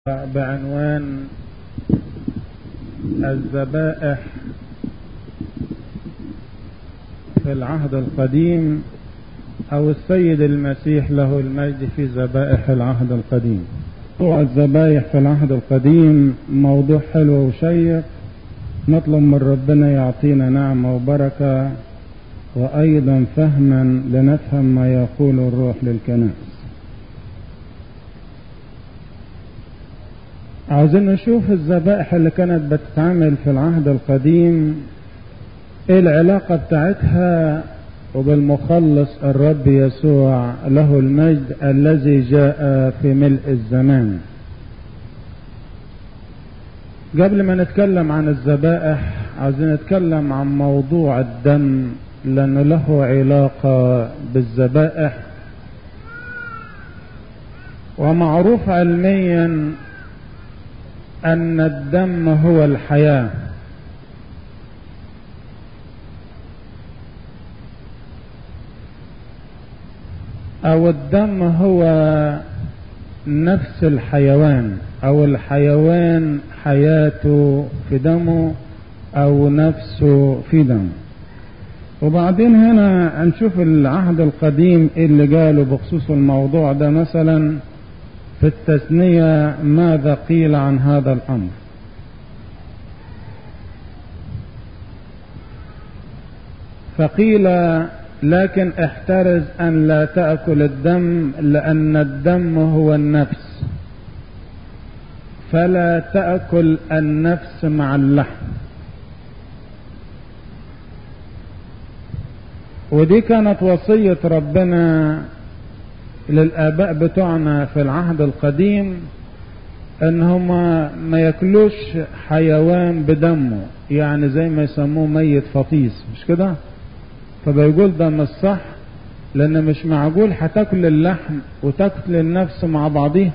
بعنوان الذبائح في العهد القديم او السيد المسيح له المجد في ذبائح العهد القديم موضوع الذبائح في العهد القديم موضوع حلو وشيق نطلب من ربنا يعطينا نعمة وبركة وأيضا فهما لنفهم ما يقول الروح للكنائس عاوزين نشوف الذبائح اللي كانت بتتعمل في العهد القديم ايه العلاقة بتاعتها وبالمخلص الرب يسوع له المجد الذي جاء في ملء الزمان قبل ما نتكلم عن الذبائح عاوزين نتكلم عن موضوع الدم لأنه له علاقة بالذبائح ومعروف علميا أن الدم هو الحياة أو الدم هو نفس الحيوان أو الحيوان حياته في دمه أو نفسه في دمه وبعدين هنا هنشوف العهد القديم إيه اللي قاله بخصوص الموضوع ده مثلا في التثنية ماذا قيل عن هذا الأمر فقيل لكن احترز أن لا تأكل الدم لأن الدم هو النفس فلا تأكل النفس مع اللحم ودي كانت وصية ربنا للآباء بتوعنا في العهد القديم ان هما ما ياكلوش حيوان بدمه يعني زي ما يسموه ميت فطيس مش كده فبيقول ده مش صح لان مش معقول هتاكل اللحم وتاكل النفس مع بعضيها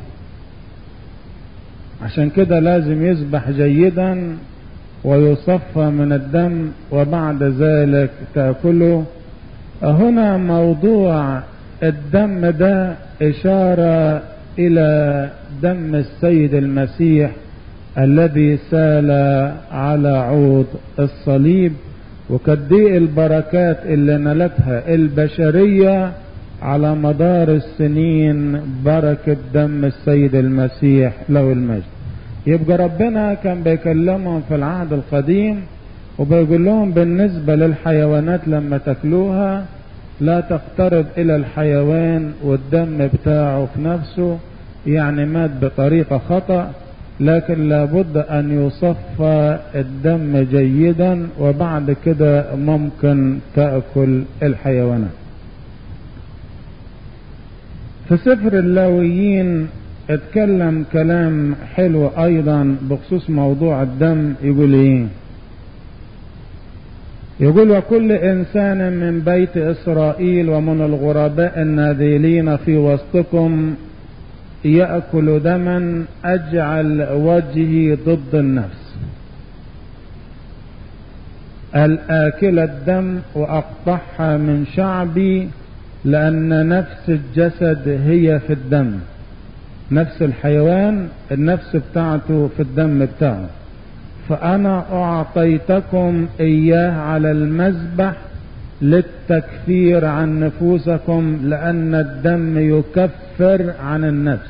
عشان كده لازم يذبح جيدا ويصفى من الدم وبعد ذلك تاكله هنا موضوع الدم ده إشارة إلى دم السيد المسيح الذي سال على عود الصليب وكدي البركات اللي نالتها البشرية على مدار السنين بركة دم السيد المسيح له المجد يبقى ربنا كان بيكلمهم في العهد القديم وبيقول لهم بالنسبة للحيوانات لما تاكلوها لا تقترب الى الحيوان والدم بتاعه في نفسه يعني مات بطريقة خطأ لكن لابد ان يصفى الدم جيدا وبعد كده ممكن تأكل الحيوانات في سفر اللاويين اتكلم كلام حلو ايضا بخصوص موضوع الدم يقول ايه يقول وكل انسان من بيت اسرائيل ومن الغرباء الناذلين في وسطكم ياكل دما اجعل وجهي ضد النفس الاكل الدم واقطعها من شعبي لان نفس الجسد هي في الدم نفس الحيوان النفس بتاعته في الدم بتاعه فأنا أعطيتكم إياه على المذبح للتكفير عن نفوسكم لأن الدم يكفر عن النفس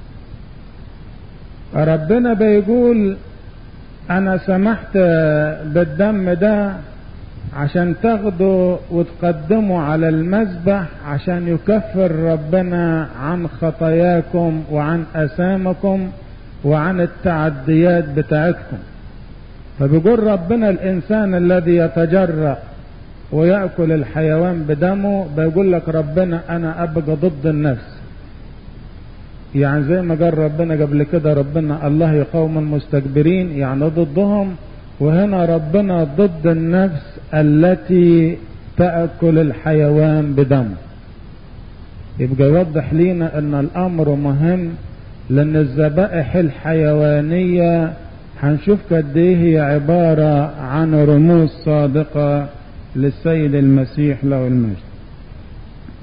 ربنا بيقول أنا سمحت بالدم ده عشان تاخدوا وتقدموا على المذبح عشان يكفر ربنا عن خطاياكم وعن أسامكم وعن التعديات بتاعتكم فبيقول ربنا الانسان الذي يتجرأ ويأكل الحيوان بدمه بيقول لك ربنا انا ابقى ضد النفس يعني زي ما قال ربنا قبل كده ربنا الله يقوم المستكبرين يعني ضدهم وهنا ربنا ضد النفس التي تأكل الحيوان بدمه يبقى يوضح لينا ان الامر مهم لان الذبائح الحيوانيه هنشوف قد ايه هي عبارة عن رموز صادقة للسيد المسيح له المجد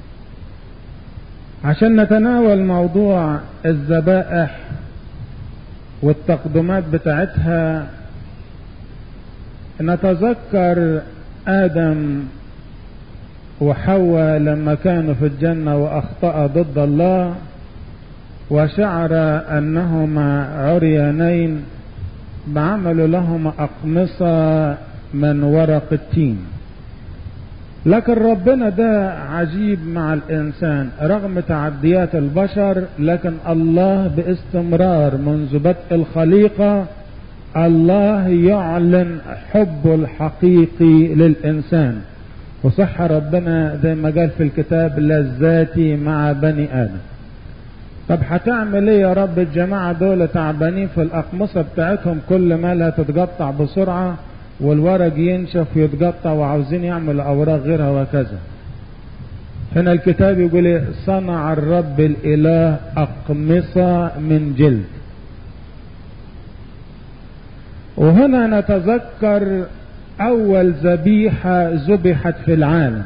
عشان نتناول موضوع الذبائح والتقدمات بتاعتها نتذكر آدم وحواء لما كانوا في الجنة وأخطأ ضد الله وشعر أنهما عريانين بعملوا لهما أقمصة من ورق التين لكن ربنا ده عجيب مع الإنسان رغم تعديات البشر لكن الله باستمرار منذ بدء الخليقة الله يعلن حبه الحقيقي للإنسان وصح ربنا زي ما قال في الكتاب لذاتي مع بني آدم طب هتعمل ايه يا رب الجماعة دول تعبانين في الأقمصة بتاعتهم كل ما لا تتقطع بسرعة والورق ينشف ويتقطع وعاوزين يعملوا أوراق غيرها وكذا هنا الكتاب يقول إيه؟ صنع الرب الإله أقمصة من جلد وهنا نتذكر أول ذبيحة ذبحت في العالم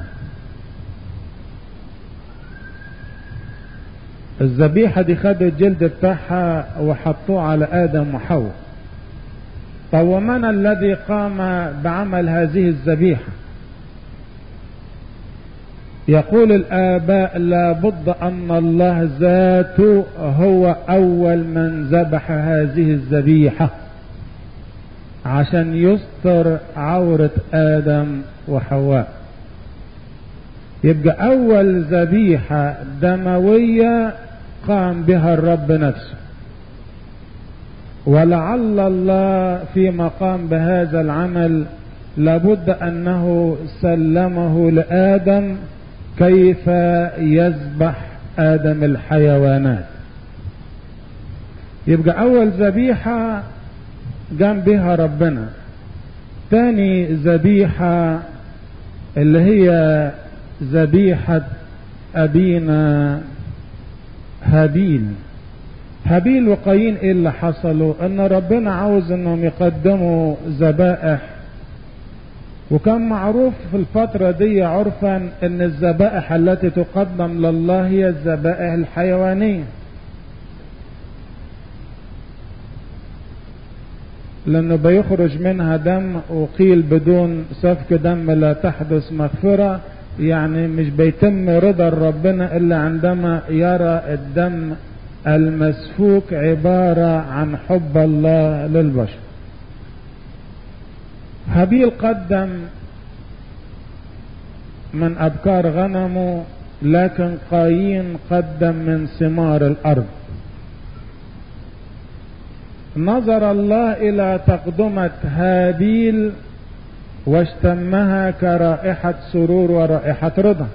الذبيحة دي خدوا الجلد بتاعها وحطوه على آدم وحواء طب ومن الذي قام بعمل هذه الذبيحة يقول الآباء لابد أن الله ذاته هو أول من ذبح هذه الذبيحة عشان يستر عورة آدم وحواء يبقى أول ذبيحة دموية قام بها الرب نفسه ولعل الله فيما قام بهذا العمل لابد أنه سلمه لآدم كيف يذبح آدم الحيوانات يبقى أول ذبيحة قام بها ربنا تاني ذبيحة اللي هي ذبيحة أبينا هابيل هابيل وقايين ايه اللي حصلوا ان ربنا عاوز انهم يقدموا ذبائح وكان معروف في الفترة دي عرفا ان الذبائح التي تقدم لله هي الذبائح الحيوانية لانه بيخرج منها دم وقيل بدون سفك دم لا تحدث مغفرة يعني مش بيتم رضا ربنا الا عندما يرى الدم المسفوك عبارة عن حب الله للبشر هابيل قدم من أبكار غنمه لكن قايين قدم من ثمار الأرض نظر الله إلى تقدمة هابيل واشتمها كرائحة سرور ورائحة رضا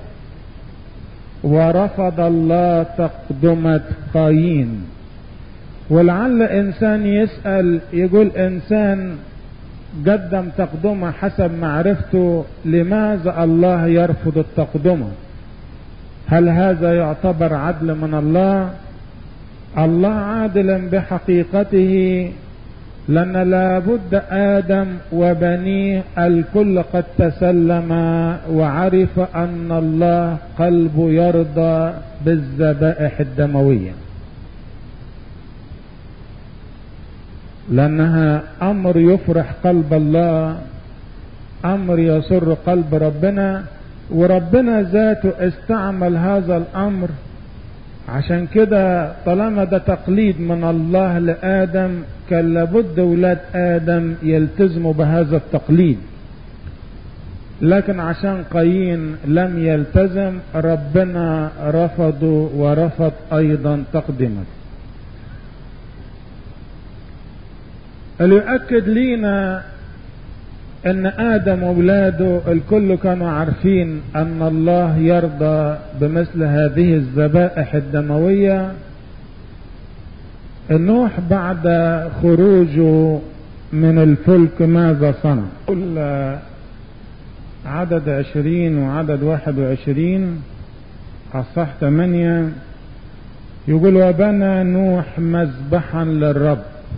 ورفض الله تقدمة قايين ولعل انسان يسأل يقول انسان قدم تقدمة حسب معرفته لماذا الله يرفض التقدمة هل هذا يعتبر عدل من الله الله عادل بحقيقته لأن لابد آدم وبنيه الكل قد تسلم وعرف أن الله قلبه يرضى بالذبائح الدموية لأنها أمر يفرح قلب الله أمر يسر قلب ربنا وربنا ذاته استعمل هذا الأمر عشان كده طالما ده تقليد من الله لآدم كان لابد ولاد آدم يلتزموا بهذا التقليد لكن عشان قايين لم يلتزم ربنا رفضه ورفض أيضا تقدمه اللي يؤكد لينا ان ادم واولاده الكل كانوا عارفين ان الله يرضى بمثل هذه الذبائح الدمويه نوح بعد خروجه من الفلك ماذا صنع كل عدد عشرين وعدد واحد وعشرين أصح ثمانية يقول وبنى نوح مذبحا للرب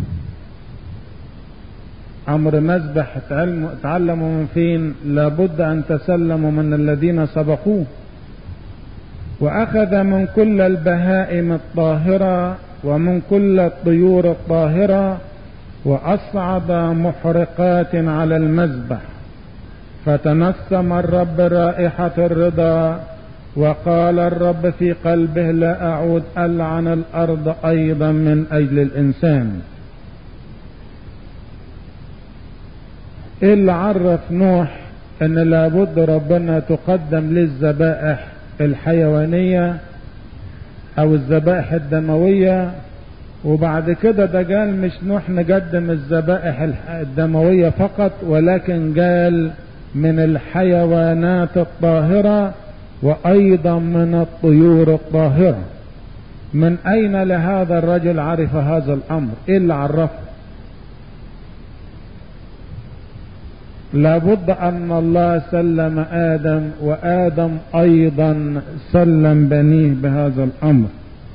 أمر مذبح تعلموا من فين لابد أن تسلموا من الذين سبقوه وأخذ من كل البهائم الطاهرة ومن كل الطيور الطاهرة وأصعد محرقات على المذبح فتنسم الرب رائحة الرضا وقال الرب في قلبه لا أعود ألعن الأرض أيضا من أجل الإنسان إيه اللي عرف نوح أن لابد ربنا تقدم للذبائح الحيوانية أو الذبائح الدموية وبعد كده ده قال مش نوح نقدم الذبائح الدموية فقط ولكن قال من الحيوانات الطاهرة وأيضا من الطيور الطاهرة من أين لهذا الرجل عرف هذا الأمر إيه اللي عرفه لابد أن الله سلم آدم وآدم أيضا سلم بنيه بهذا الأمر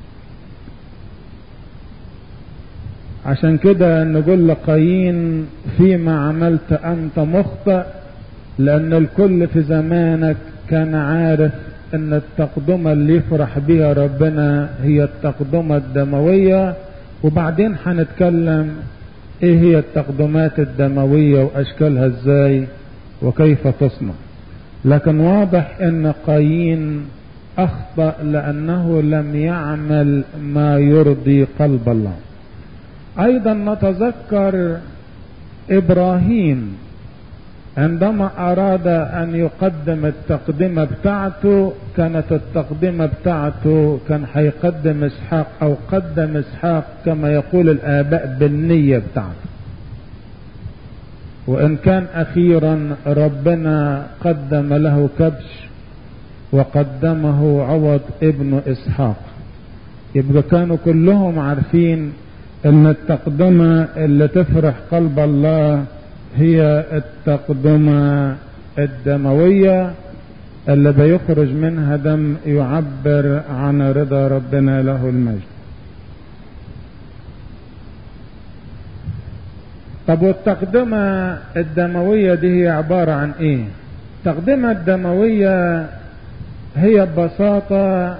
عشان كده نقول لقايين فيما عملت أنت مخطئ لأن الكل في زمانك كان عارف أن التقدمة اللي يفرح بها ربنا هي التقدمة الدموية وبعدين هنتكلم ايه هي التقدمات الدموية واشكالها ازاي وكيف تصنع لكن واضح ان قايين اخطأ لانه لم يعمل ما يرضي قلب الله ايضا نتذكر ابراهيم عندما اراد ان يقدم التقدمة بتاعته كانت التقدمة بتاعته كان هيقدم اسحاق او قدم اسحاق كما يقول الاباء بالنية بتاعته وان كان اخيرا ربنا قدم له كبش وقدمه عوض ابن اسحاق يبقى كانوا كلهم عارفين ان التقدمة اللي تفرح قلب الله هي التقدمة الدموية اللي بيخرج منها دم يعبر عن رضا ربنا له المجد طب والتقدمة الدموية دي هي عبارة عن ايه التقدمة الدموية هي ببساطة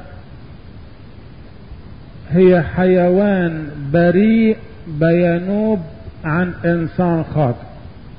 هي حيوان بريء بينوب عن انسان خاطئ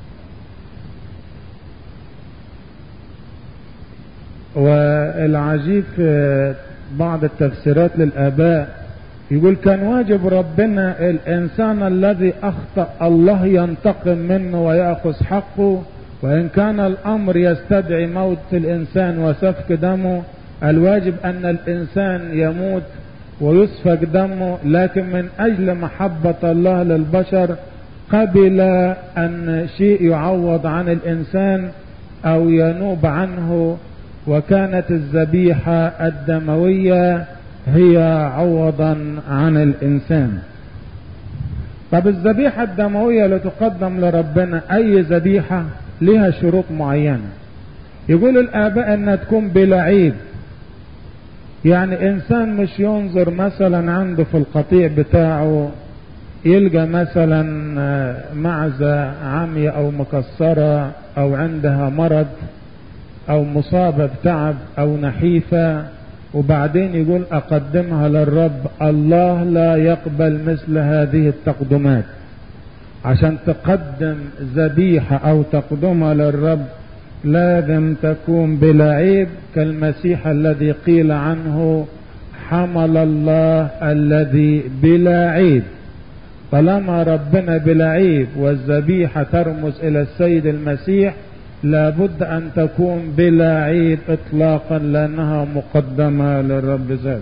والعجيب في بعض التفسيرات للآباء يقول كان واجب ربنا الإنسان الذي أخطأ الله ينتقم منه ويأخذ حقه وإن كان الأمر يستدعي موت الإنسان وسفك دمه الواجب أن الإنسان يموت ويسفك دمه لكن من أجل محبة الله للبشر قبل أن شيء يعوض عن الإنسان أو ينوب عنه وكانت الذبيحة الدموية هي عوضا عن الإنسان طب الذبيحة الدموية اللي تقدم لربنا أي ذبيحة لها شروط معينة يقول الآباء أنها تكون بلا عيب يعني إنسان مش ينظر مثلا عنده في القطيع بتاعه يلقى مثلا معزة عامية أو مكسرة أو عندها مرض او مصابة بتعب او نحيفة وبعدين يقول اقدمها للرب الله لا يقبل مثل هذه التقدمات عشان تقدم ذبيحة او تقدمها للرب لازم تكون بلا عيب كالمسيح الذي قيل عنه حمل الله الذي بلا عيب طالما ربنا بلا عيب والذبيحة ترمز الى السيد المسيح لابد ان تكون بلا عيب اطلاقا لانها مقدمة للرب ذاته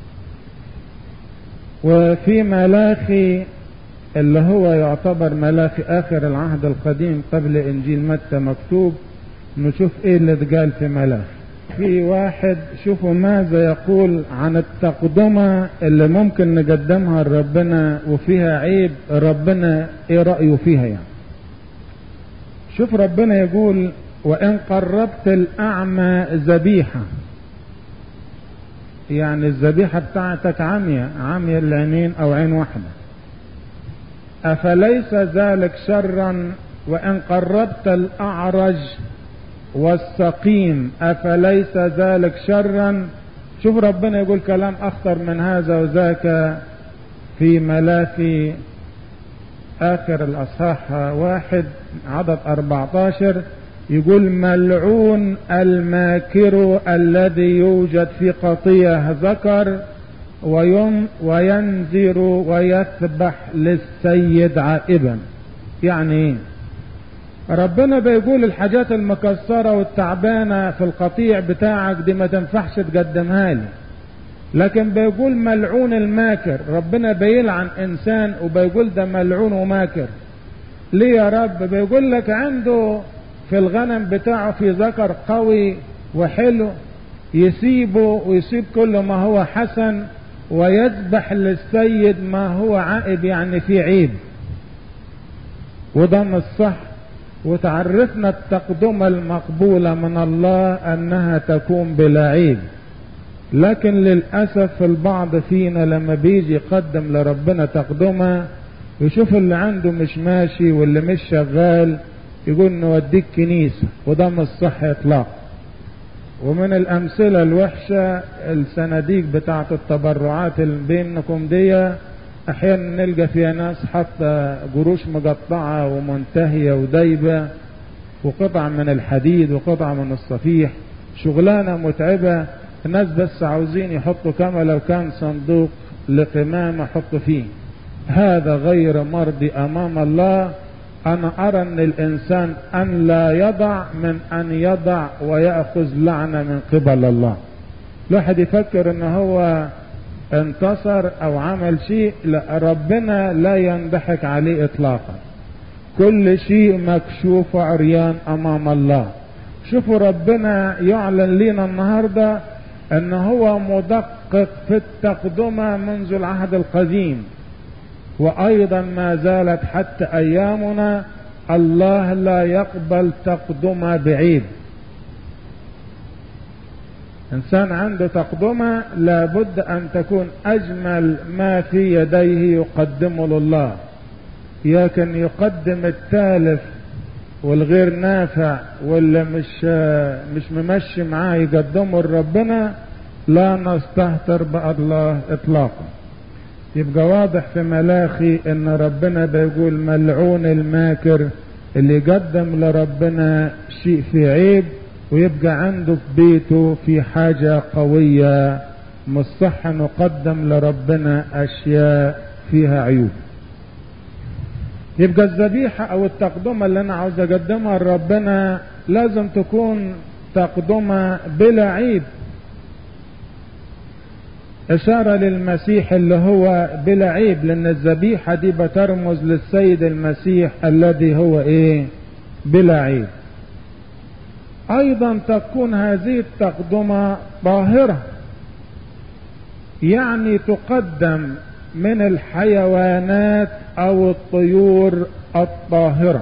وفي ملاخي اللي هو يعتبر ملاخي اخر العهد القديم قبل انجيل متى مكتوب نشوف ايه اللي اتقال في ملاخي في واحد شوفوا ماذا يقول عن التقدمة اللي ممكن نقدمها لربنا وفيها عيب ربنا ايه رأيه فيها يعني شوف ربنا يقول وان قربت الاعمى ذبيحة يعني الذبيحة بتاعتك عمية عمية العينين او عين واحدة افليس ذلك شرا وان قربت الاعرج والسقيم افليس ذلك شرا شوف ربنا يقول كلام اخطر من هذا وذاك في ملاثي آخر الأصحاح واحد عدد 14 يقول ملعون الماكر الذي يوجد في قطيع ذكر ويم وينذر ويسبح للسيد عائبا يعني ايه ربنا بيقول الحاجات المكسرة والتعبانة في القطيع بتاعك دي ما تنفعش تقدمها لي لكن بيقول ملعون الماكر ربنا بيلعن انسان وبيقول ده ملعون وماكر ليه يا رب بيقول لك عنده في الغنم بتاعه في ذكر قوي وحلو يسيبه ويسيب كل ما هو حسن ويذبح للسيد ما هو عائب يعني في عيب وده مش صح وتعرفنا التقدمة المقبولة من الله أنها تكون بلا عيب لكن للأسف البعض فينا لما بيجي يقدم لربنا تقدمة يشوف اللي عنده مش ماشي واللي مش شغال يقول نوديك كنيسة وده مش صح إطلاق ومن الأمثلة الوحشة الصناديق بتاعة التبرعات اللي بينكم دي أحيانا نلقى فيها ناس حتى قروش مقطعة ومنتهية ودايبة وقطع من الحديد وقطع من الصفيح شغلانة متعبة الناس بس عاوزين يحطوا كما لو كان صندوق لقمامة حطوا فيه هذا غير مرضي أمام الله أنا أرى أن الإنسان أن لا يضع من أن يضع ويأخذ لعنة من قبل الله الواحد يفكر أن هو انتصر أو عمل شيء لا ربنا لا ينضحك عليه إطلاقا كل شيء مكشوف عريان أمام الله شوفوا ربنا يعلن لنا النهارده ان هو مدقق في التقدمة منذ العهد القديم وايضا ما زالت حتى ايامنا الله لا يقبل تقدمة بعيد انسان عنده تقدمة لابد ان تكون اجمل ما في يديه يقدمه لله لكن يقدم التالف والغير نافع واللي مش مش ممشي معاه يقدمه لربنا لا نستهتر بالله اطلاقا يبقى واضح في ملاخي ان ربنا بيقول ملعون الماكر اللي يقدم لربنا شيء في عيب ويبقى عنده في بيته في حاجة قوية مش صح نقدم لربنا اشياء فيها عيوب يبقى الذبيحة او التقدمة اللي انا عاوز اقدمها لربنا لازم تكون تقدمة بلا عيب اشارة للمسيح اللي هو بلا عيب لان الذبيحة دي بترمز للسيد المسيح الذي هو ايه بلا عيب ايضا تكون هذه التقدمة طاهرة يعني تقدم من الحيوانات او الطيور الطاهرة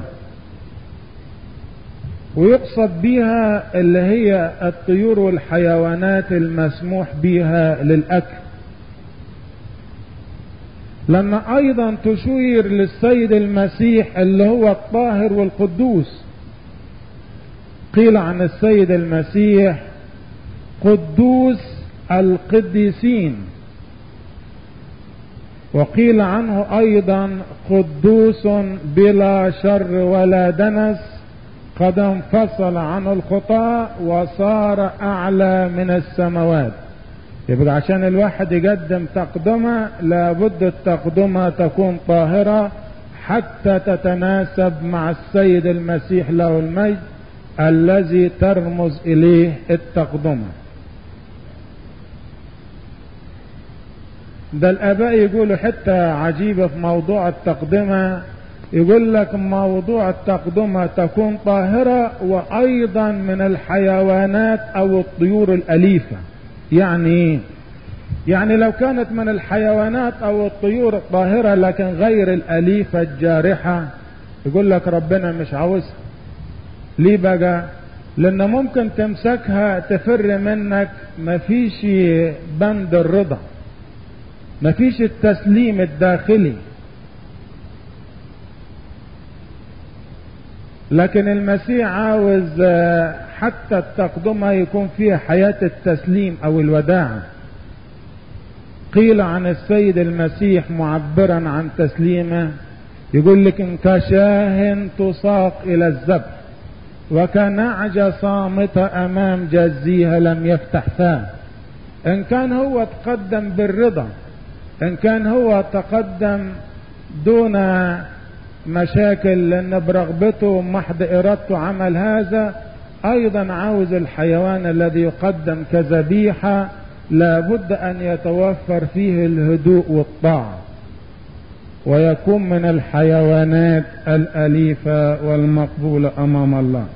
ويقصد بها اللي هي الطيور والحيوانات المسموح بها للاكل لما ايضا تشير للسيد المسيح اللي هو الطاهر والقدوس قيل عن السيد المسيح قدوس القديسين وقيل عنه ايضا قدوس بلا شر ولا دنس قد انفصل عن الخطاة وصار اعلى من السماوات يبقى عشان الواحد يقدم تقدمة لابد التقدمة تكون طاهرة حتى تتناسب مع السيد المسيح له المجد الذي ترمز اليه التقدمه ده الاباء يقولوا حتة عجيبة في موضوع التقدمة يقول لك موضوع التقدمة تكون طاهرة وايضا من الحيوانات او الطيور الاليفة يعني ايه يعني لو كانت من الحيوانات او الطيور الطاهرة لكن غير الاليفة الجارحة يقول لك ربنا مش عاوزها ليه بقى لان ممكن تمسكها تفر منك مفيش بند الرضا مفيش التسليم الداخلي لكن المسيح عاوز حتى التقدمة يكون فيها حياة التسليم او الوداعة قيل عن السيد المسيح معبرا عن تسليمه يقول لك إن كشاه تساق إلى الذبح وكنعجة صامتة أمام جزيها لم يفتح فاه إن كان هو تقدم بالرضا إن كان هو تقدم دون مشاكل لأن برغبته محض إرادته عمل هذا أيضا عاوز الحيوان الذي يقدم كذبيحة لابد أن يتوفر فيه الهدوء والطاعة ويكون من الحيوانات الأليفة والمقبولة أمام الله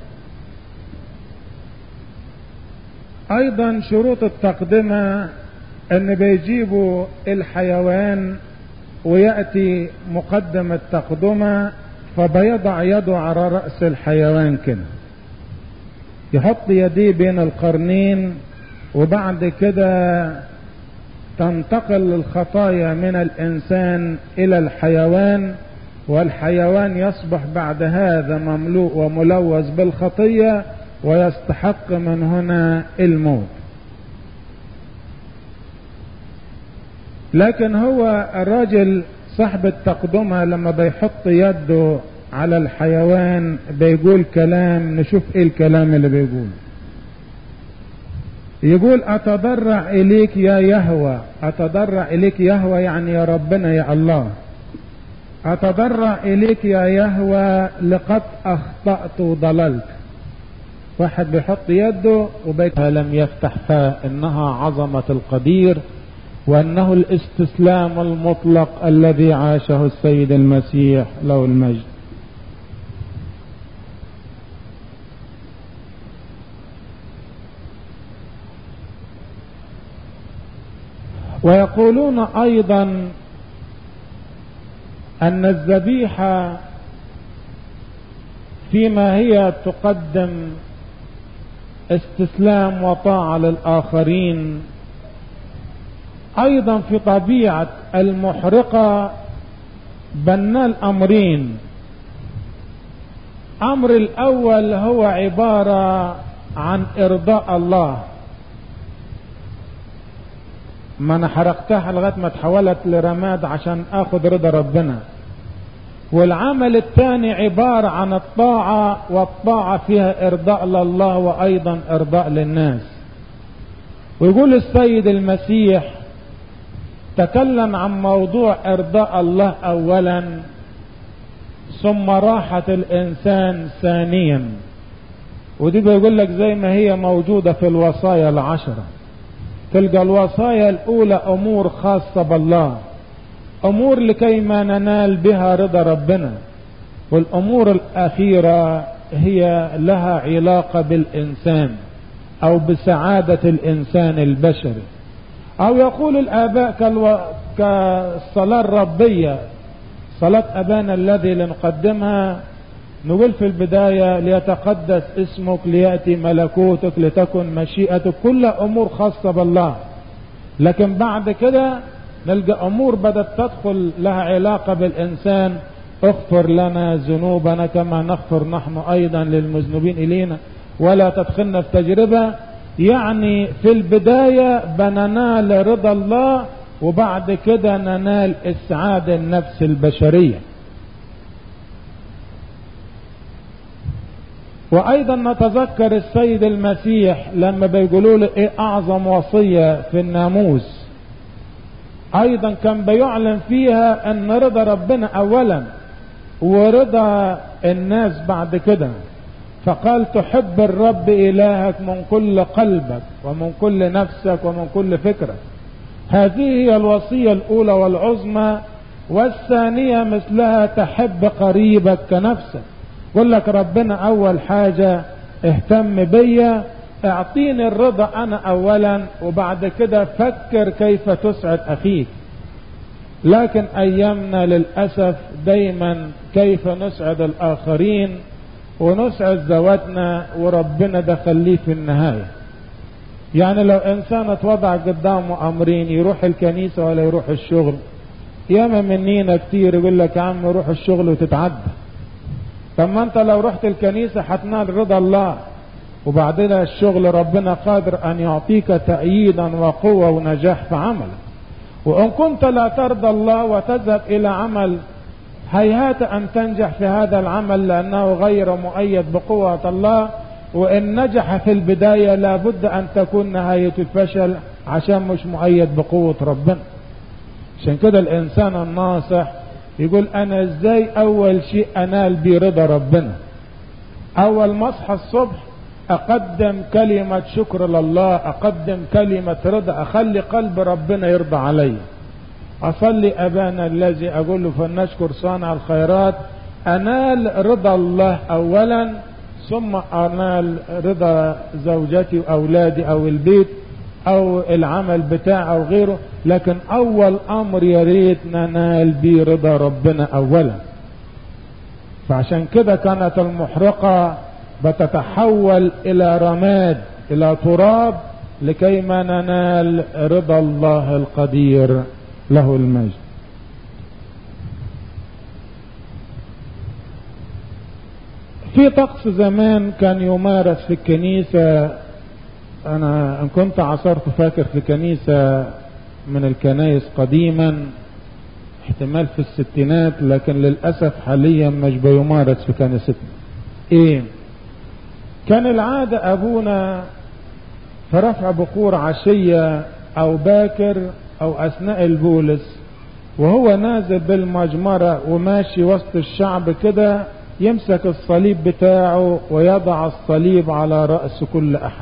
أيضا شروط التقدمة أن بيجيبوا الحيوان ويأتي مقدم التقدمة فبيضع يده على رأس الحيوان كده يحط يديه بين القرنين وبعد كده تنتقل الخطايا من الإنسان إلى الحيوان والحيوان يصبح بعد هذا مملوء وملوث بالخطية ويستحق من هنا الموت لكن هو الراجل صاحب التقدمة لما بيحط يده على الحيوان بيقول كلام نشوف ايه الكلام اللي بيقول يقول اتضرع اليك يا يهوى اتضرع اليك يهوى يعني يا ربنا يا الله اتضرع اليك يا يهوى لقد اخطأت وضللت واحد بيحط يده وبيتها لم يفتح فاه انها عظمة القدير وانه الاستسلام المطلق الذي عاشه السيد المسيح له المجد ويقولون ايضا ان الذبيحه فيما هي تقدم استسلام وطاعه للاخرين ايضا في طبيعه المحرقه بنى الامرين امر الاول هو عباره عن ارضاء الله ما انا حرقتها لغايه ما تحولت لرماد عشان اخذ رضا ربنا والعمل الثاني عبارة عن الطاعة والطاعة فيها ارضاء لله وايضا ارضاء للناس ويقول السيد المسيح تكلم عن موضوع ارضاء الله اولا ثم راحة الانسان ثانيا ودي بيقول لك زي ما هي موجودة في الوصايا العشرة تلقى الوصايا الاولى امور خاصة بالله امور لكي ما ننال بها رضا ربنا والامور الاخيرة هي لها علاقة بالانسان او بسعادة الانسان البشري او يقول الاباء كالو... كالصلاة الربية صلاة ابانا الذي لنقدمها نقول في البداية ليتقدس اسمك ليأتي ملكوتك لتكن مشيئتك كل امور خاصة بالله لكن بعد كده نلقى امور بدأت تدخل لها علاقة بالانسان اغفر لنا ذنوبنا كما نغفر نحن ايضا للمذنبين الينا ولا تدخلنا في تجربة يعني في البداية بننال رضا الله وبعد كده ننال اسعاد النفس البشريه وايضا نتذكر السيد المسيح لما بيقولوا له ايه اعظم وصية في الناموس ايضا كان بيعلن فيها ان رضا ربنا اولا ورضا الناس بعد كده فقال تحب الرب الهك من كل قلبك ومن كل نفسك ومن كل فكرك هذه هي الوصية الاولى والعظمى والثانية مثلها تحب قريبك كنفسك يقول لك ربنا اول حاجة اهتم بيا اعطيني الرضا انا اولا وبعد كده فكر كيف تسعد اخيك لكن ايامنا للاسف دايما كيف نسعد الاخرين ونسعد ذواتنا وربنا ده خليه في النهاية يعني لو انسان اتوضع قدامه امرين يروح الكنيسة ولا يروح الشغل ياما منينا كتير يقول لك يا عم روح الشغل وتتعدى طب ما انت لو رحت الكنيسة هتنال رضا الله وبعدين الشغل ربنا قادر ان يعطيك تأييدا وقوة ونجاح في عملك وإن كنت لا ترضى الله وتذهب إلى عمل هيهات أن تنجح في هذا العمل لأنه غير مؤيد بقوة الله وإن نجح في البداية لابد أن تكون نهاية الفشل عشان مش مؤيد بقوة ربنا عشان كده الإنسان الناصح يقول أنا إزاي أول شيء أنال بيه رضا ربنا أول ما أصحى الصبح أقدم كلمة شكر لله أقدم كلمة رضا أخلي قلب ربنا يرضى علي أصلي أبانا الذي أقول له فلنشكر صانع الخيرات أنال رضا الله أولا ثم أنال رضا زوجتي وأولادي أو البيت أو العمل بتاعي أو غيره لكن أول أمر يا ريت ننال بيه رضا ربنا أولا فعشان كده كانت المحرقة بتتحول إلى رماد إلى تراب لكي ما ننال رضا الله القدير له المجد في طقس زمان كان يمارس في الكنيسة أنا إن كنت عصرت فاكر في كنيسة من الكنائس قديما احتمال في الستينات لكن للأسف حاليا مش بيمارس في كنيستنا ايه كان العادة أبونا في رفع بخور عشية أو باكر أو أثناء البولس وهو نازل بالمجمرة وماشي وسط الشعب كده يمسك الصليب بتاعه ويضع الصليب على رأس كل أحد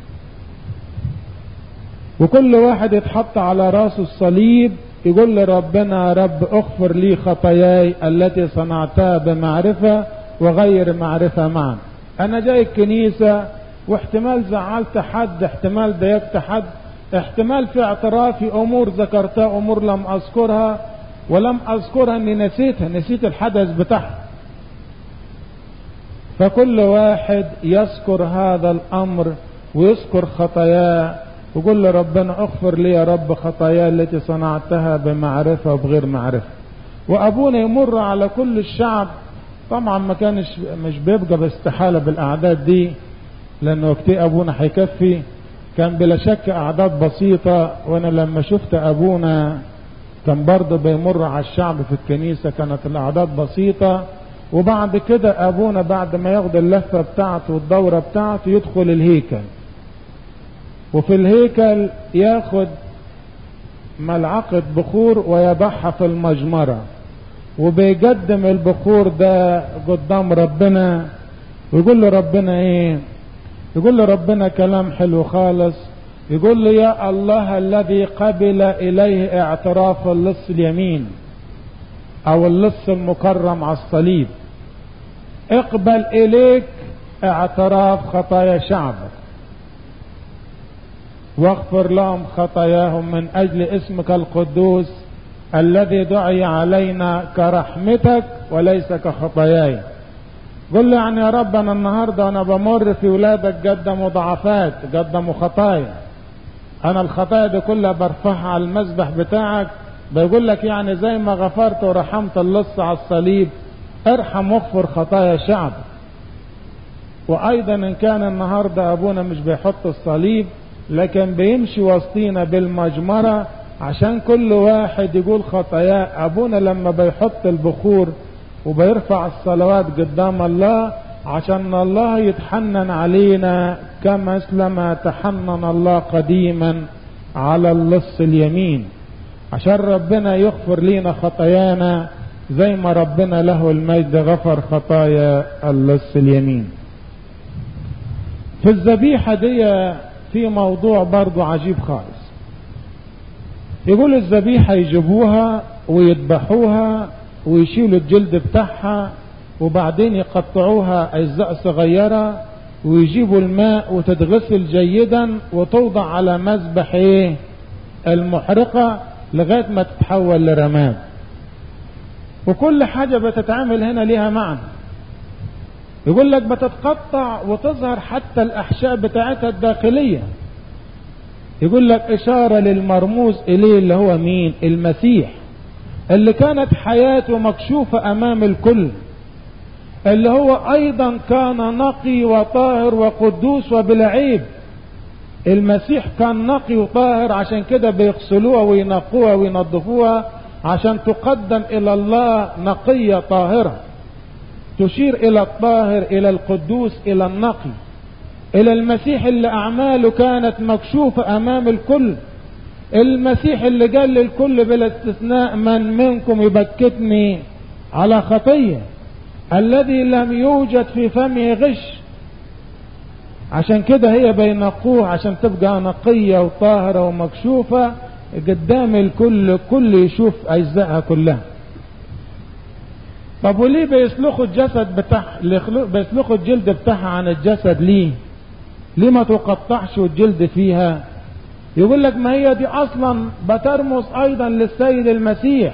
وكل واحد يتحط على راسه الصليب يقول لربنا يا رب اغفر لي خطاياي التي صنعتها بمعرفة وغير معرفة معا انا جاي الكنيسة واحتمال زعلت حد احتمال ضايقت حد احتمال في اعترافي امور ذكرتها امور لم اذكرها ولم اذكرها اني نسيتها نسيت الحدث بتاعها فكل واحد يذكر هذا الامر ويذكر خطاياه ويقول لربنا اغفر لي يا رب خطاياي التي صنعتها بمعرفة وبغير معرفة وابونا يمر على كل الشعب طبعا ما كانش مش بيبقى باستحالة بالاعداد دي لانه وقت ابونا هيكفي كان بلا شك اعداد بسيطة وانا لما شفت ابونا كان برضه بيمر على الشعب في الكنيسة كانت الاعداد بسيطة وبعد كده ابونا بعد ما ياخد اللفة بتاعته والدورة بتاعته يدخل الهيكل وفي الهيكل ياخد ملعقة بخور ويضعها في المجمرة وبيقدم البخور ده قدام ربنا ويقول له ربنا ايه يقول له ربنا كلام حلو خالص يقول له يا الله الذي قبل اليه اعتراف اللص اليمين او اللص المكرم على الصليب اقبل اليك اعتراف خطايا شعبك واغفر لهم خطاياهم من اجل اسمك القدوس الذي دعي علينا كرحمتك وليس كخطاياي قل له يعني يا رب انا النهارده وانا بمر في ولادك قدموا ضعفات قدموا خطايا انا الخطايا دي كلها برفعها على المذبح بتاعك بيقول لك يعني زي ما غفرت ورحمت اللص على الصليب ارحم واغفر خطايا شعبك وايضا ان كان النهارده ابونا مش بيحط الصليب لكن بيمشي وسطينا بالمجمرة عشان كل واحد يقول خطاياه ابونا لما بيحط البخور وبيرفع الصلوات قدام الله عشان الله يتحنن علينا كما تحنن الله قديما على اللص اليمين عشان ربنا يغفر لينا خطايانا زي ما ربنا له المجد غفر خطايا اللص اليمين في الذبيحة دي في موضوع برضو عجيب خالص يقول الذبيحة يجيبوها ويذبحوها ويشيلوا الجلد بتاعها وبعدين يقطعوها أجزاء صغيرة ويجيبوا الماء وتتغسل جيدا وتوضع على مذبح ايه المحرقة لغاية ما تتحول لرماد وكل حاجة بتتعمل هنا ليها معنى يقول لك بتتقطع وتظهر حتى الأحشاء بتاعتها الداخلية يقول لك إشارة للمرموز إليه اللي هو مين المسيح اللي كانت حياته مكشوفة أمام الكل اللي هو أيضا كان نقي وطاهر وقدوس وبلا عيب المسيح كان نقي وطاهر عشان كده بيغسلوها وينقوها وينظفوها عشان تقدم الى الله نقية طاهرة تشير الى الطاهر الى القدوس الى النقي الى المسيح اللي اعماله كانت مكشوفة امام الكل المسيح اللي قال للكل بلا استثناء من منكم يبكتني على خطية الذي لم يوجد في فمه غش عشان كده هي بينقوه عشان تبقى نقية وطاهرة ومكشوفة قدام الكل كل يشوف أجزائها كلها طب وليه بيسلخوا الجسد بتاعها بيسلخوا الجلد بتاعها عن الجسد ليه ليه ما تقطعش الجلد فيها يقول لك ما هي دي اصلا بترمز ايضا للسيد المسيح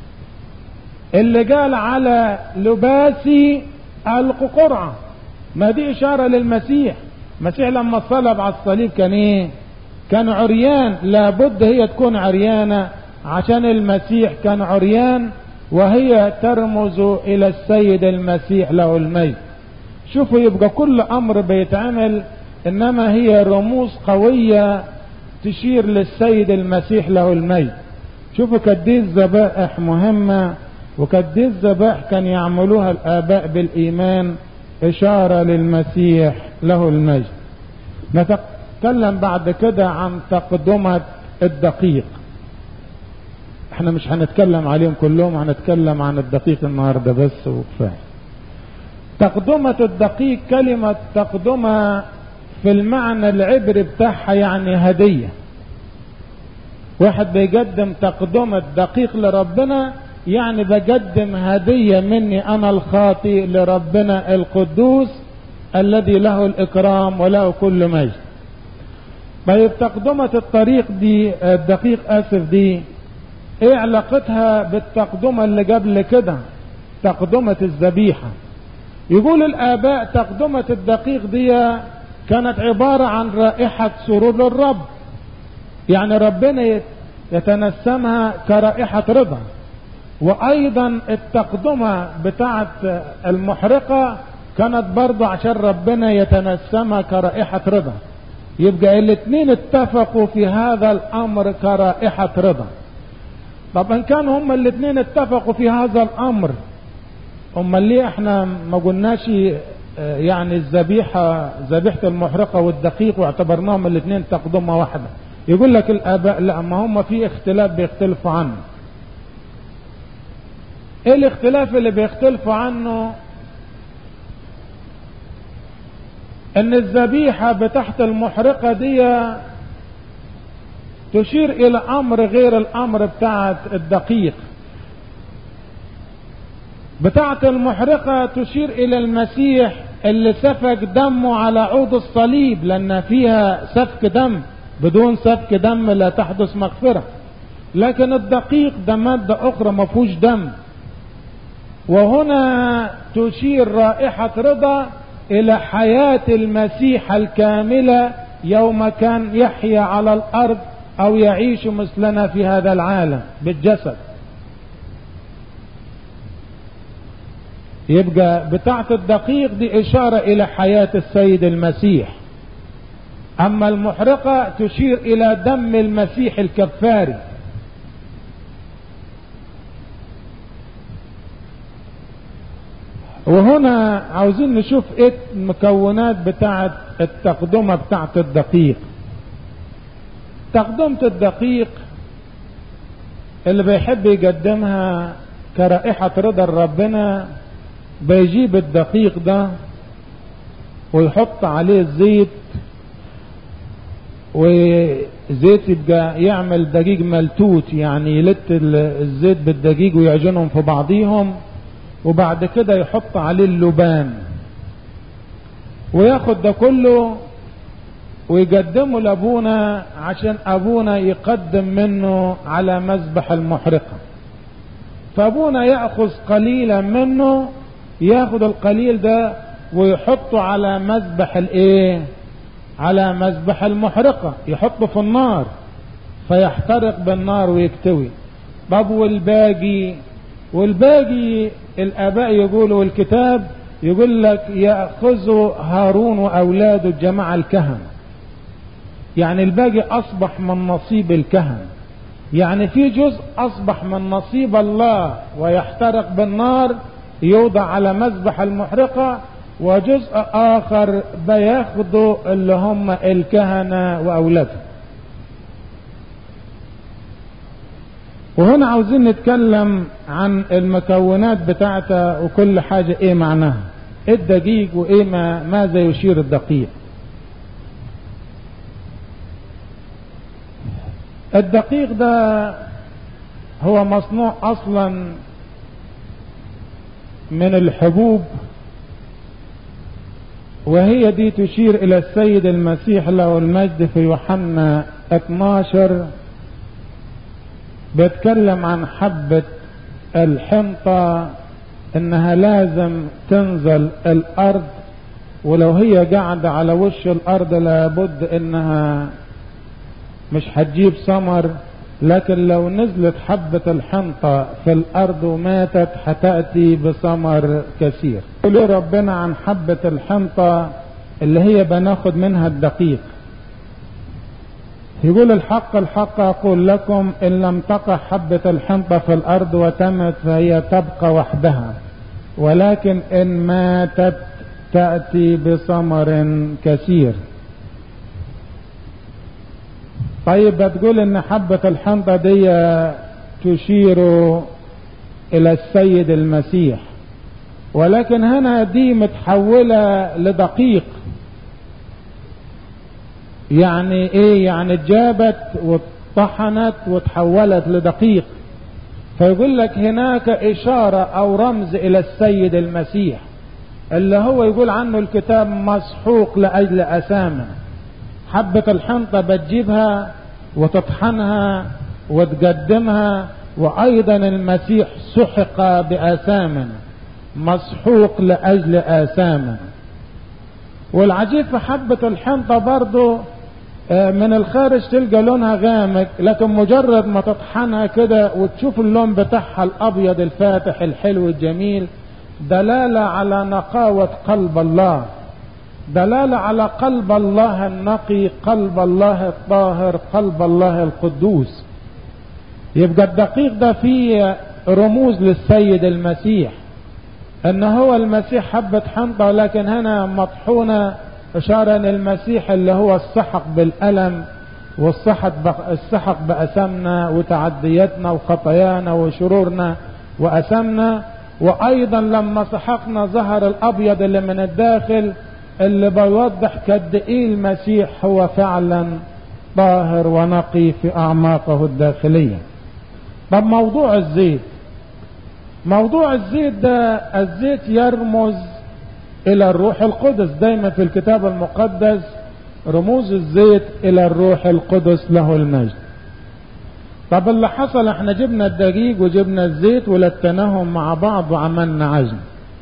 اللي قال على لباسي القرعة ما دي اشارة للمسيح المسيح لما صلب على الصليب كان ايه كان عريان لابد هي تكون عريانة عشان المسيح كان عريان وهي ترمز الى السيد المسيح له المجد شوفوا يبقى كل امر بيتعمل انما هي رموز قوية تشير للسيد المسيح له المجد شوفوا قديس ذبائح مهمة وقديس ذبائح كان يعملوها الآباء بالإيمان إشارة للمسيح له المجد نتكلم بعد كده عن تقدمة الدقيق احنا مش هنتكلم عليهم كلهم هنتكلم عن الدقيق النهارده بس وكفايه تقدمة الدقيق كلمة تقدمة في المعنى العبري بتاعها يعني هدية واحد بيقدم تقدمة دقيق لربنا يعني بقدم هدية مني أنا الخاطي لربنا القدوس الذي له الإكرام وله كل مجد طيب تقدمة الطريق دي الدقيق آسف دي ايه علاقتها بالتقدمة اللي قبل كده تقدمة الذبيحة يقول الآباء تقدمة الدقيق دي كانت عبارة عن رائحة سرور للرب يعني ربنا يتنسمها كرائحة رضا وايضا التقدمة بتاعت المحرقة كانت برضه عشان ربنا يتنسمها كرائحة رضا يبقى الاثنين اتفقوا في هذا الامر كرائحة رضا طب ان كانوا هما الاثنين اتفقوا في هذا الامر امال ليه احنا ما قلناش يعني الذبيحة ذبيحة المحرقة والدقيق واعتبرناهم الاثنين تقدمة واحدة يقول لك الاباء لا ما هم في اختلاف بيختلفوا عنه ايه الاختلاف اللي بيختلفوا عنه ان الذبيحة بتحت المحرقة دي تشير الى امر غير الامر بتاعت الدقيق بتاعت المحرقة تشير الى المسيح اللي سفك دمه على عود الصليب لان فيها سفك دم بدون سفك دم لا تحدث مغفرة لكن الدقيق ده مادة اخرى ما فيهوش دم وهنا تشير رائحة رضا الى حياة المسيح الكاملة يوم كان يحيا على الارض او يعيش مثلنا في هذا العالم بالجسد يبقى بتاعة الدقيق دي اشارة الى حياة السيد المسيح اما المحرقة تشير الى دم المسيح الكفاري وهنا عاوزين نشوف ايه المكونات بتاعة التقدمة بتاعة الدقيق تقدمة الدقيق اللي بيحب يقدمها كرائحة رضا ربنا بيجيب الدقيق ده ويحط عليه الزيت وزيت يبقى يعمل دقيق ملتوت يعني يلت الزيت بالدقيق ويعجنهم في بعضيهم وبعد كده يحط عليه اللبان وياخد ده كله ويقدمه لابونا عشان ابونا يقدم منه على مذبح المحرقة فابونا ياخذ قليلا منه ياخد القليل ده ويحطه على مذبح الايه على مذبح المحرقة يحطه في النار فيحترق بالنار ويكتوي طب والباقي والباقي الاباء يقولوا الكتاب يقول لك ياخذ هارون واولاده الجماعه الكهنه يعني الباقي اصبح من نصيب الكهنة يعني في جزء اصبح من نصيب الله ويحترق بالنار يوضع على مذبح المحرقة وجزء اخر بياخده اللي هم الكهنة واولادهم وهنا عاوزين نتكلم عن المكونات بتاعتها وكل حاجة ايه معناها ايه الدقيق وايه ما ماذا يشير الدقيق الدقيق ده هو مصنوع اصلا من الحبوب وهي دي تشير الى السيد المسيح له المجد في يوحنا 12 بيتكلم عن حبة الحنطة انها لازم تنزل الارض ولو هي قاعدة على وش الارض لابد انها مش هتجيب ثمر لكن لو نزلت حبة الحنطة في الارض وماتت هتأتي بثمر كثير يقول ربنا عن حبة الحنطة اللي هي بناخد منها الدقيق يقول الحق الحق أقول لكم إن لم تقع حبة الحنطة في الأرض وتمت فهي تبقى وحدها ولكن إن ماتت تأتي بثمر كثير طيب بتقول إن حبة الحنطة دي تشير إلى السيد المسيح ولكن هنا دي متحولة لدقيق يعني ايه يعني اتجابت واتطحنت وتحولت لدقيق فيقول لك هناك اشارة او رمز الى السيد المسيح اللي هو يقول عنه الكتاب مسحوق لاجل اسامه حبة الحنطة بتجيبها وتطحنها وتقدمها وايضا المسيح سحق باثام مسحوق لاجل اثامه والعجيب في حبة الحنطة برضو من الخارج تلقى لونها غامق لكن مجرد ما تطحنها كده وتشوف اللون بتاعها الابيض الفاتح الحلو الجميل دلالة على نقاوة قلب الله دلالة على قلب الله النقي قلب الله الطاهر قلب الله القدوس يبقى الدقيق ده فيه رموز للسيد المسيح ان هو المسيح حبة حنطة لكن هنا مطحونة اشارة للمسيح اللي هو السحق بالالم والسحق السحق بأسمنا وتعدياتنا وخطايانا وشرورنا وأسمنا وأيضا لما سحقنا ظهر الأبيض اللي من الداخل اللي بيوضح قد إيه المسيح هو فعلا طاهر ونقي في أعماقه الداخلية طب موضوع الزيت موضوع الزيت ده الزيت يرمز الى الروح القدس دايما في الكتاب المقدس رموز الزيت الى الروح القدس له المجد طب اللي حصل احنا جبنا الدقيق وجبنا الزيت ولتناهم مع بعض وعملنا عجن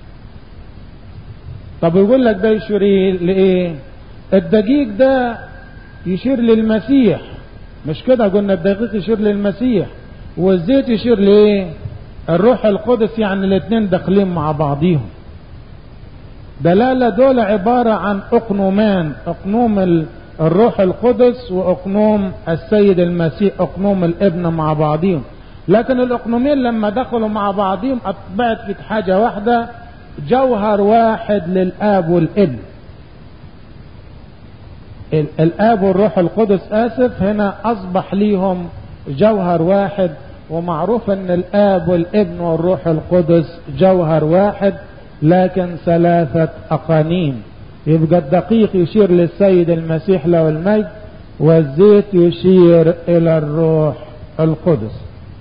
طب يقول لك ده يشير لايه الدقيق ده يشير للمسيح مش كده قلنا الدقيق يشير للمسيح والزيت يشير لايه الروح القدس يعني الاثنين داخلين مع بعضيهم دلالة دول عبارة عن أقنومان أقنوم الروح القدس وأقنوم السيد المسيح أقنوم الابن مع بعضهم لكن الأقنومين لما دخلوا مع بعضهم أطبعت في حاجة واحدة جوهر واحد للآب والابن الآب والروح القدس آسف هنا أصبح ليهم جوهر واحد ومعروف ان الاب والابن والروح القدس جوهر واحد لكن ثلاثة اقانيم يبقى الدقيق يشير للسيد المسيح له المجد والزيت يشير الى الروح القدس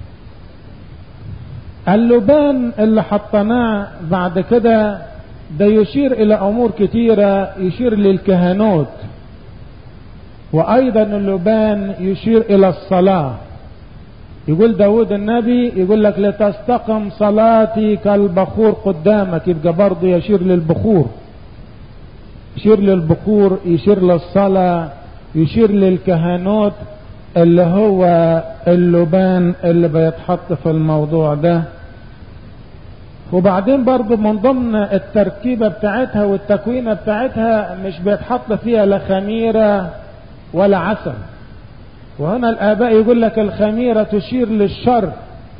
اللبان اللي حطيناه بعد كده ده يشير الى امور كتيرة يشير للكهنوت وايضا اللبان يشير الى الصلاه يقول داود النبي يقول لك لتستقم صلاتي كالبخور قدامك يبقى برضه يشير للبخور يشير للبخور يشير للصلاة يشير للكهنوت اللي هو اللبان اللي بيتحط في الموضوع ده وبعدين برضه من ضمن التركيبة بتاعتها والتكوينة بتاعتها مش بيتحط فيها لا خميرة ولا عسل وهنا الآباء يقول لك الخميرة تشير للشر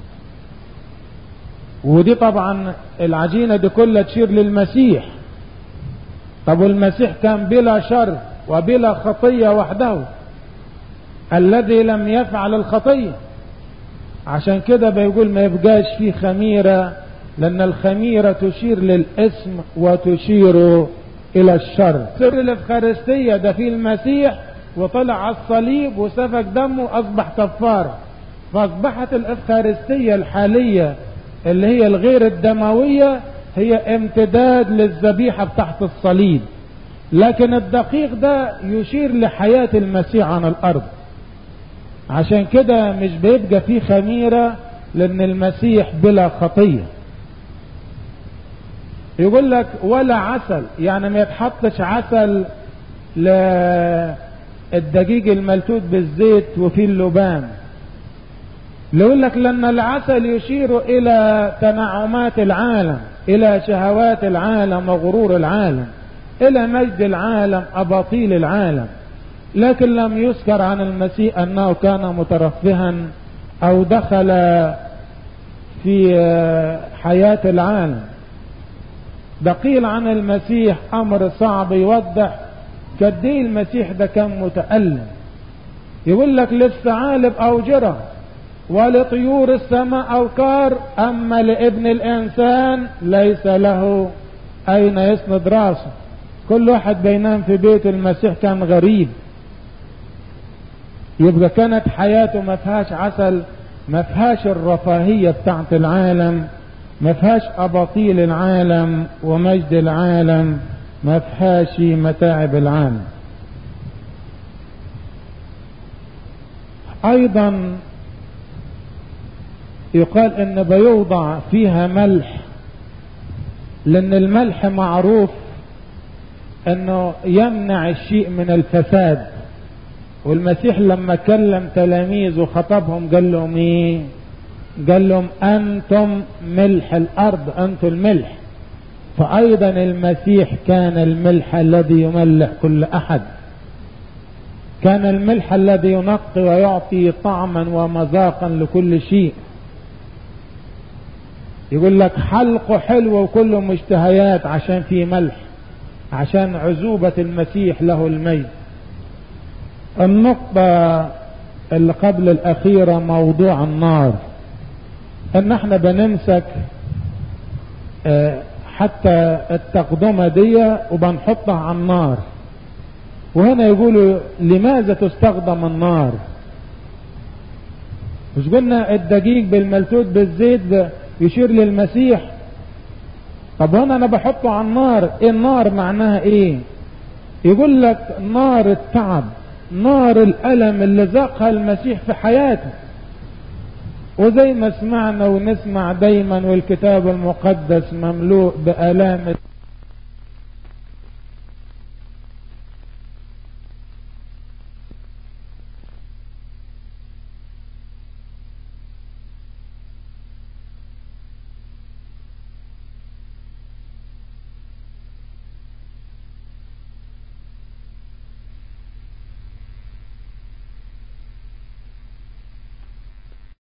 ودي طبعا العجينة دي كلها تشير للمسيح طب والمسيح كان بلا شر وبلا خطية وحده الذي لم يفعل الخطية عشان كده بيقول ما يبقاش فيه خميرة لأن الخميرة تشير للاسم وتشير إلى الشر سر الإفخارستية ده في المسيح وطلع على الصليب وسفك دمه أصبح كفارة فأصبحت الإفخارستية الحالية اللي هي الغير الدموية هي امتداد للذبيحة تحت الصليب لكن الدقيق ده يشير لحياة المسيح عن الأرض عشان كده مش بيبقى فيه خميرة لأن المسيح بلا خطية يقول لك ولا عسل يعني ما يتحطش عسل للدقيق الملتوت بالزيت وفيه اللبان يقول لك لأن العسل يشير إلى تنعمات العالم إلى شهوات العالم وغرور العالم إلى مجد العالم أباطيل العالم لكن لم يذكر عن المسيح أنه كان مترفها أو دخل في حياة العالم ده قيل عن المسيح أمر صعب يوضح قد ايه المسيح ده كان متألم يقول لك للثعالب أوجرة ولطيور السماء أوكار أما لابن الإنسان ليس له أين يسند راسه كل واحد بينام في بيت المسيح كان غريب يبقى كانت حياته ما فيهاش عسل ما فيهاش الرفاهية بتاعت العالم ما فيهاش أباطيل العالم ومجد العالم ما فيهاش متاعب العالم أيضا يقال ان بيوضع فيها ملح لان الملح معروف انه يمنع الشيء من الفساد والمسيح لما كلم تلاميذه خطبهم قال لهم ايه قال لهم انتم ملح الارض انتم الملح فايضا المسيح كان الملح الذي يملح كل احد كان الملح الذي ينقي ويعطي طعما ومذاقا لكل شيء يقول لك حلقه حلو وكله مشتهيات عشان فيه ملح عشان عزوبة المسيح له الميت النقطة اللي قبل الأخيرة موضوع النار ان احنا بنمسك حتى التقدمة دي وبنحطها على النار وهنا يقولوا لماذا تستخدم النار مش قلنا الدقيق بالملتوت بالزيت يشير للمسيح طب هنا انا بحطه على النار ايه النار معناها ايه يقول لك نار التعب نار الالم اللي ذاقها المسيح في حياته وزي ما سمعنا ونسمع دايما والكتاب المقدس مملوء بالام